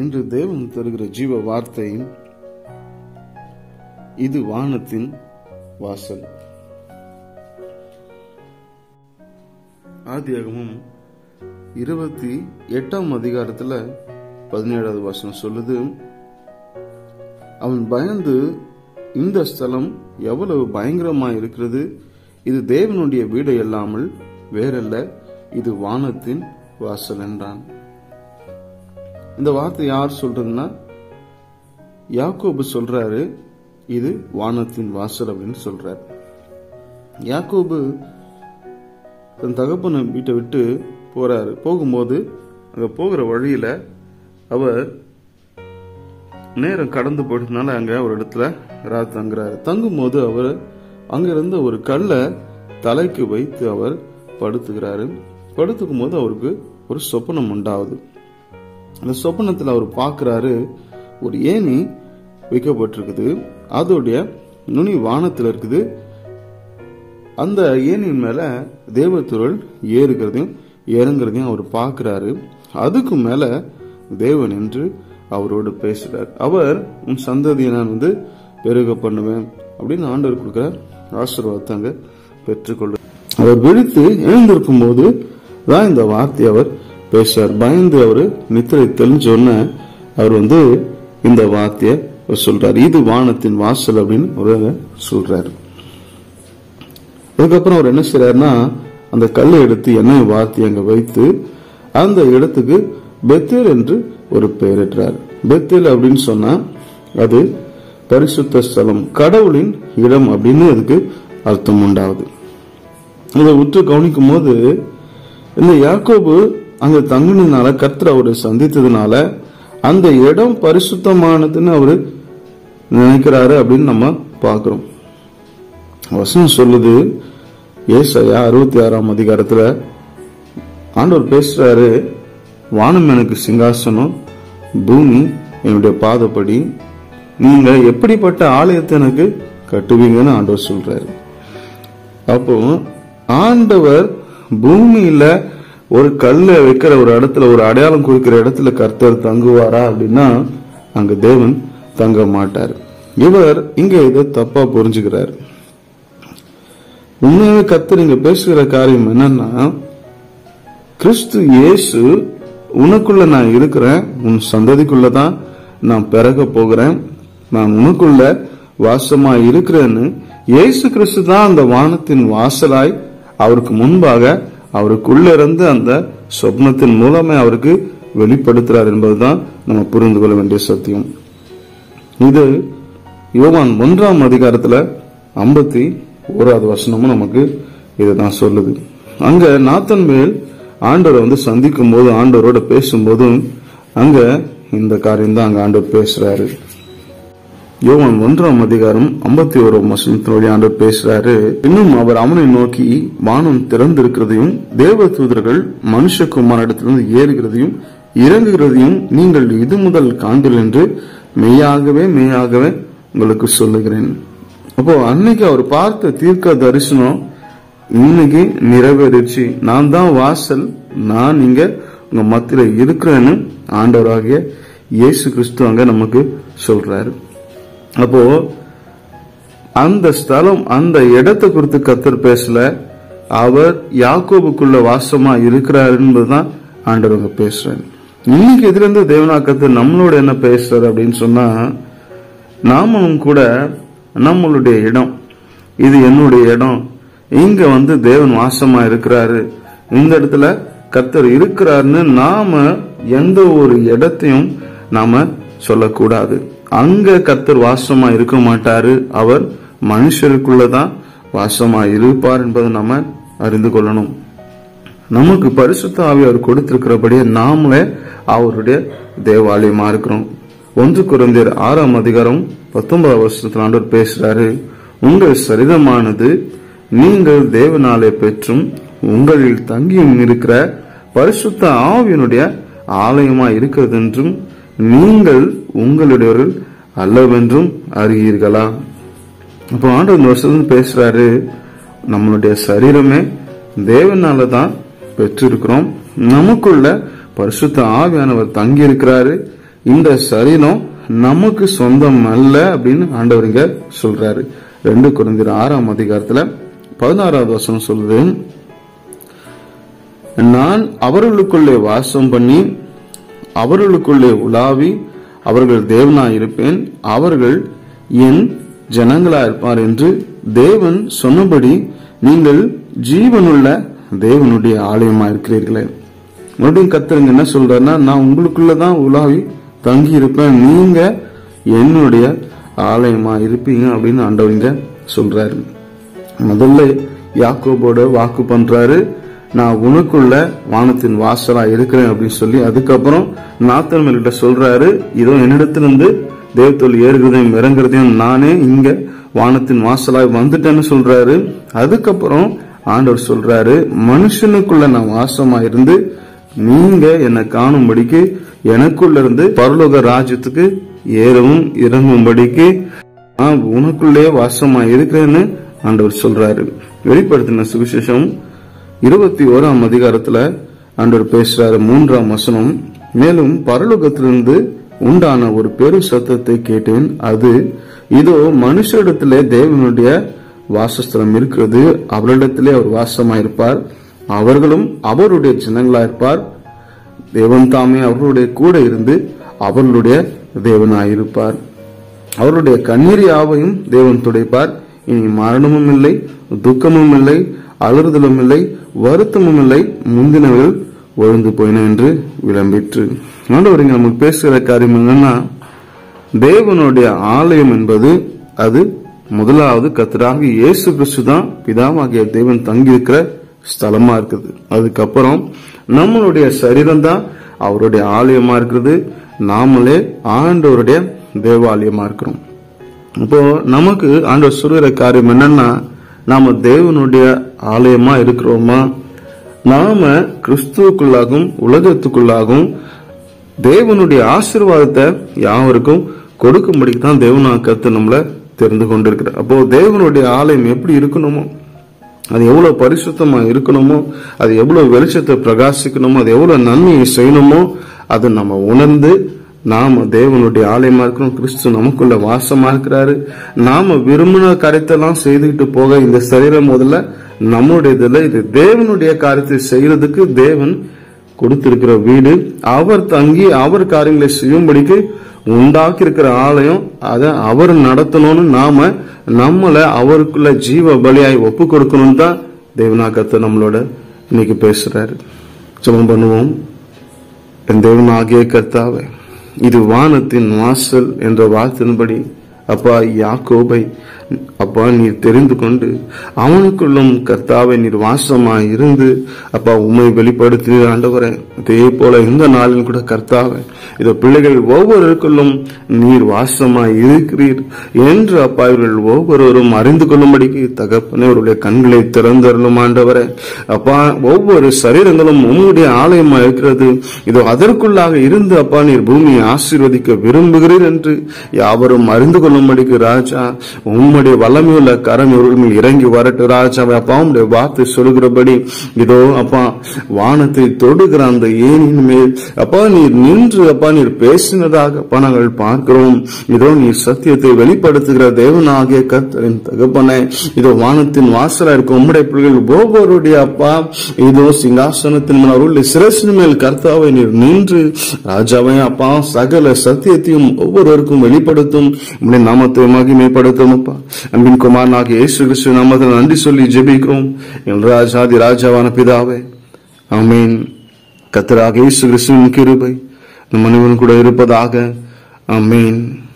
இன்று தேவன் தருகிற ஜீவ வார்த்தை இது வானத்தின் வாசல் ஆதியாகமும் இருபத்தி எட்டாம் அதிகாரத்துல பதினேழாவது வசனம் சொல்லுது அவன் பயந்து இந்த ஸ்தலம் எவ்வளவு பயங்கரமா இருக்கிறது இது தேவனுடைய வீடு அல்லாமல் வேறல்ல இது வானத்தின் வாசல் என்றான் இந்த வார்த்தை யார் சொல்றதுன்னா யாக்கோபு சொல்றாரு இது வானத்தின் வாசல் அப்படின்னு சொல்றாரு யாக்கோபு தன் தகப்பனை வீட்டை விட்டு போறாரு போகும்போது அங்க போகிற வழியில அவர் நேரம் கடந்து போயிட்டதுனால அங்க ஒரு இடத்துல ராத் தங்குறாரு தங்கும் போது அவர் அங்க இருந்த ஒரு கல்லை தலைக்கு வைத்து அவர் படுத்துக்கிறாரு படுத்துக்கும் போது அவருக்கு ஒரு சொப்பனம் உண்டாகுது அந்த சொப்பனத்தில் அவர் பார்க்கிறாரு ஒரு ஏணி வைக்கப்பட்டிருக்குது அதோடைய நுனி வானத்தில் இருக்குது அந்த ஏணியின் மேல தேவத்துருள் ஏறுகிறதையும் இறங்குறதையும் அவர் பார்க்கிறாரு அதுக்கு மேல தேவன் என்று அவரோடு பேசுறார் அவர் உன் சந்ததியை நான் வந்து பெருக பண்ணுவேன் அப்படின்னு ஆண்டவர் கொடுக்கிற ஆசீர்வாதத்தை அங்க பெற்றுக்கொள்ள அவர் விழித்து எழுந்திருக்கும் போது தான் இந்த வார்த்தையை அவர் பேசுறார் பயந்து அவரு நித்திரை தெரிஞ்சோன்ன அவர் வந்து இந்த வார்த்தையை அவர் சொல்றாரு இது வானத்தின் வாசல் அப்படின்னு ஒரு சொல்றாரு அதுக்கப்புறம் அவர் என்ன செய்யறாருன்னா அந்த கல்லை எடுத்து எண்ணெய் வார்த்தை அங்க வைத்து அந்த இடத்துக்கு பெத்தேல் என்று ஒரு பெயரிட்டார் பெத்தேல் அப்படின்னு சொன்னா அது பரிசுத்த ஸ்தலம் கடவுளின் இடம் அப்படின்னு அதுக்கு அர்த்தம் உண்டாகுது இதை உற்று கவனிக்கும் போது இந்த யாக்கோபு அங்க தங்கினதுனால கர்த்தர் அவரை சந்தித்ததுனால அந்த இடம் பரிசுத்தமானதுன்னு அவரு நினைக்கிறாரு அப்படின்னு நம்ம பார்க்கிறோம் வசனம் சொல்லுது ஏசையா அறுபத்தி ஆறாம் அதிகாரத்துல ஆண்டவர் பேசுறாரு வானம் எனக்கு சிங்காசனம் பூமி என்னுடைய பாதப்படி நீங்க எப்படிப்பட்ட ஆலயத்தை எனக்கு கட்டுவீங்கன்னு ஆண்டவர் சொல்றாரு அப்போ ஆண்டவர் பூமியில ஒரு கல்ல வைக்கிற ஒரு இடத்துல ஒரு அடையாளம் குறிக்கிற இடத்துல கர்த்தர் தங்குவாரா அப்படின்னா அங்க தேவன் தங்க மாட்டார் இவர் இங்க இதை தப்பா புரிஞ்சுக்கிறார் உண்மையாவே கர்த்தர் இங்க பேசுகிற காரியம் என்னன்னா கிறிஸ்து இயேசு உனக்குள்ள நான் இருக்கிறேன் உன் சந்ததிக்குள்ளதான் நான் பிறக போகிறேன் நான் உனக்குள்ள வாசமா இருக்கிறேன்னு இயேசு கிறிஸ்து தான் அந்த வானத்தின் வாசலாய் அவருக்கு முன்பாக அவருக்குள்ள இருந்து அந்த சொப்னத்தின் மூலமே அவருக்கு வெளிப்படுத்துறார் என்பதுதான் நம்ம புரிந்து கொள்ள வேண்டிய சத்தியம் இது யோவான் ஒன்றாம் அதிகாரத்துல ஐம்பத்தி ஓராவது வசனமும் நமக்கு இதுதான் சொல்லுது அங்க நாத்தன் மேல் ஆண்டவரை வந்து சந்திக்கும் போது ஆண்டவரோட பேசும்போதும் அங்க இந்த காரியம் தான் அங்க ஆண்டவர் பேசுறாரு யோவான் ஒன்றாம் அதிகாரம் ஐம்பத்தி ஓராம் வசனத்தினுடைய ஆண்டவர் பேசுறாரு இன்னும் அவர் அவனை நோக்கி வானம் திறந்திருக்கிறதையும் தேவ தூதர்கள் மனுஷகுமாரிடத்திலிருந்து ஏறுகிறதையும் இறங்குகிறதையும் நீங்கள் இது முதல் காண்கள் என்று மெய்யாகவே மெய்யாகவே உங்களுக்கு சொல்லுகிறேன் அப்போ அன்னைக்கு அவர் பார்த்த தீர்க்க தரிசனம் இன்னைக்கு நிறைவேறிச்சு நான் தான் வாசல் நான் இங்க உங்க மத்தியில இருக்கிறேன்னு ஆண்டவராகிய இயேசு கிறிஸ்து அங்க நமக்கு சொல்றாரு அப்போ அந்த ஸ்தலம் அந்த இடத்தை குறித்து கத்தர் பேசல அவர் யாக்கோபுக்குள்ள வாசமா இருக்கிறார் என்பதுதான் ஆண்டவங்க பேசுறாரு இன்னைக்கு இதுல இருந்து தேவனாக்கத்து நம்மளோட என்ன பேசுறாரு அப்படின்னு சொன்னா நாமளும் கூட நம்மளுடைய இடம் இது என்னுடைய இடம் இங்க வந்து தேவன் வாசமா இருக்கிறாரு இந்த இடத்துல கத்தர் இருக்கிறாருன்னு நாம எந்த ஒரு இடத்தையும் நாம சொல்லக்கூடாது அங்க கத்தர் வாசமா இருக்க மாட்டாரு அவர் மனுஷருக்குள்ளதான் வாசமா இருப்பார் என்பதை நம்ம அறிந்து கொள்ளணும் நமக்கு பரிசுத்த ஆவி அவர் கொடுத்திருக்கிறபடியே நாமளே அவருடைய தேவாலயமா இருக்கிறோம் ஒன்று குறைந்தர் ஆறாம் அதிகாரம் பத்தொன்பதாம் வருஷத்துல ஆண்டவர் பேசுறாரு உங்கள் சரிதமானது நீங்கள் தேவனாலே பெற்றும் உங்களில் தங்கியும் இருக்கிற பரிசுத்த ஆவியனுடைய ஆலயமா இருக்கிறது என்றும் நீங்கள் உங்களுடையவர்கள் அல்லவென்றும் அறியீர்களா அப்போ ஆண்டவர் இந்த வருஷத்துல பேசுறாரு நம்மளுடைய சரீரமே தேவனால தான் பெற்றிருக்கிறோம் நமக்குள்ள பரிசுத்த ஆவியானவர் தங்கி இருக்கிறாரு இந்த சரீரம் நமக்கு சொந்தம் அல்ல அப்படின்னு ஆண்டவர் இங்க சொல்றாரு ரெண்டு குறைந்தர் ஆறாம் அதிகாரத்துல பதினாறாவது வசனம் சொல்லுது நான் அவர்களுக்குள்ளே வாசம் பண்ணி அவர்களுக்குள்ளே உலாவி அவர்கள் தேவனாய் இருப்பேன் அவர்கள் என் ஜனங்களா இருப்பார் என்று தேவன் சொன்னபடி நீங்கள் ஜீவனுள்ள தேவனுடைய ஆலயமா இருக்கிறீர்களே மறுபடியும் கத்துறங்க என்ன சொல்றாருன்னா நான் உங்களுக்குள்ளதான் உலாவி தங்கி இருப்பேன் நீங்க என்னுடைய ஆலயமா இருப்பீங்க அப்படின்னு ஆண்டவர் இங்க சொல்றாரு முதல்ல யாக்கோபோட வாக்கு பண்றாரு நான் உனக்குள்ள வானத்தின் வாசலா இருக்கிறேன் அப்படின்னு சொல்லி அதுக்கப்புறம் நாத்தன் கிட்ட சொல்றாரு இதோ என்னிடத்திலிருந்து தேவத்தொல் ஏறுகிறதையும் இறங்குறதையும் நானே இங்க வானத்தின் வாசலாய் வந்துட்டேன்னு சொல்றாரு அதுக்கப்புறம் ஆண்டவர் சொல்றாரு மனுஷனுக்குள்ள நான் வாசமா இருந்து நீங்க என்னை காணும்படிக்கு எனக்குள்ள இருந்து பரலோக ராஜ்யத்துக்கு ஏறவும் இறங்கும்படிக்கு நான் உனக்குள்ளே வாசமா இருக்கிறேன்னு ஆண்டவர் சொல்றாரு வெளிப்படுத்தின சுவிசேஷம் இருபத்தி ஓராம் அதிகாரத்துல ஆண்டவர் பேசுறாரு மூன்றாம் வசனம் மேலும் பரலோகத்திலிருந்து உண்டான ஒரு பெரு சத்தத்தை கேட்டேன் அது இதோ மனுஷரிடத்திலே தேவனுடைய வாசஸ்தலம் இருக்கிறது அவரிடத்திலே அவர் வாசமாயிருப்பார் அவர்களும் அவருடைய ஜனங்களா இருப்பார் தேவன் தாமே அவர்களுடைய கூட இருந்து அவர்களுடைய தேவனாயிருப்பார் அவருடைய கண்ணீர் யாவையும் தேவன் துடைப்பார் இனி மரணமும் இல்லை துக்கமும் இல்லை அலறுதலும் இல்லை வருத்தமும் இல்லை முந்தினவர்கள் ஒழுந்து போயின என்று விளம்பிற்று ஆண்டவர் இங்க நமக்கு பேசுகிற காரியம் என்னன்னா தேவனுடைய ஆலயம் என்பது அது முதலாவது கத்தராக இயேசு கிறிஸ்து தான் பிதாவாகிய தேவன் தங்கியிருக்கிற ஸ்தலமா இருக்குது அதுக்கப்புறம் நம்மளுடைய சரீரம் தான் அவருடைய ஆலயமா இருக்கிறது நாமளே ஆண்டவருடைய தேவாலயமா இருக்கிறோம் இப்போ நமக்கு ஆண்டவர் சொல்கிற காரியம் என்னன்னா நாம தேவனுடைய ஆலயமா இருக்கிறோமா நாம கிறிஸ்துவுக்குள்ளாகவும் உலகத்துக்குள்ளாகவும் தேவனுடைய ஆசீர்வாதத்தை யாவருக்கும் கொடுக்கும்படிக்கு தான் தேவனா கத்து நம்மள தெரிந்து கொண்டிருக்கிறார் அப்போ தேவனுடைய ஆலயம் எப்படி இருக்கணுமோ அது எவ்வளவு பரிசுத்தமா இருக்கணுமோ அது எவ்வளவு வெளிச்சத்தை பிரகாசிக்கணுமோ அது எவ்வளவு நன்மையை செய்யணுமோ அதை நம்ம உணர்ந்து நாம தேவனுடைய ஆலயமா இருக்கிறோம் கிறிஸ்து நமக்குள்ள வாசமா இருக்கிறாரு நாம விரும்பின காரியத்தெல்லாம் செய்துக்கிட்டு போக இந்த சரீரம் முதல்ல நம்மளுடைய இதுல இது தேவனுடைய காரியத்தை செய்யறதுக்கு தேவன் கொடுத்திருக்கிற வீடு அவர் தங்கி அவர் காரியங்களை செய்யும்படிக்கு உண்டாக்கி இருக்கிற ஆலயம் அதை அவர் நடத்தணும்னு நாம நம்மள அவருக்குள்ள ஜீவ பலியாய் ஒப்பு கொடுக்கணும் தான் தேவனாக்கத்தை நம்மளோட இன்னைக்கு பேசுறாரு ஜெபம் பண்ணுவோம் என் தேவன் ஆகிய கர்த்தாவே இது வானத்தின் வாசல் என்ற வார்த்தையின்படி அப்பா யாக்கோபை அப்பா நீர் தெரிந்து கொண்டு அவனுக்குள்ளும் கர்த்தாவை நீர் வாசமாய் இருந்து அப்பா உண்மை வெளிப்படுத்தி ஆண்டவரே அதே போல இந்த நாளில் கூட கர்த்தாவை இந்த பிள்ளைகள் ஒவ்வொருக்குள்ளும் நீர் வாசமாய் இருக்கிறீர் என்று அப்பா இவர்கள் ஒவ்வொருவரும் அறிந்து கொள்ளும்படிக்கு தகப்பனே அவருடைய கண்களை திறந்தருளும் ஆண்டவரே அப்பா ஒவ்வொரு சரீரங்களும் உம்முடைய ஆலயமா இருக்கிறது இதோ அதற்குள்ளாக இருந்து அப்பா நீர் பூமியை ஆசீர்வதிக்க விரும்புகிறீர் என்று யாவரும் அறிந்து கொள்ளும்படிக்கு ராஜா உம்முடைய வல்லமையுள்ள கரம் இவர்கள் மேல் இறங்கி வரட்டு ராஜா அப்பா உம்முடைய வார்த்தை சொல்கிறபடி இதோ அப்பா வானத்தை தொடுகிற அந்த ஏனின் மேல் அப்பா நீர் நின்று அப்பா நீர் பேசினதாக அப்பா நாங்கள் பார்க்கிறோம் இதோ நீர் சத்தியத்தை வெளிப்படுத்துகிற தேவனாகிய கர்த்தரின் தகப்பனே இதோ வானத்தின் வாசலா இருக்கும் உம்முடைய பிள்ளைகள் ஒவ்வொருடைய அப்பா இதோ சிங்காசனத்தின் மேல் அவருடைய சிரசின் மேல் கர்த்தாவை நீர் நின்று ராஜாவை அப்பா சகல சத்தியத்தையும் ஒவ்வொருவருக்கும் வெளிப்படுத்தும் உம்முடைய நாமத்தை மகிமைப்படுத்தும் அப்பா அன்பின் குமாரனாகிய இயேசு கிறிஸ்து நாமத்தில் நன்றி சொல்லி ஜெபிக்கிறோம் என் ராஜாதி ராஜாவான பிதாவே ஆமென் கத்தராக இயேசு கிறிஸ்துவின் கிருபை நம் மனிதன் கூட இருப்பதாக ஆமென்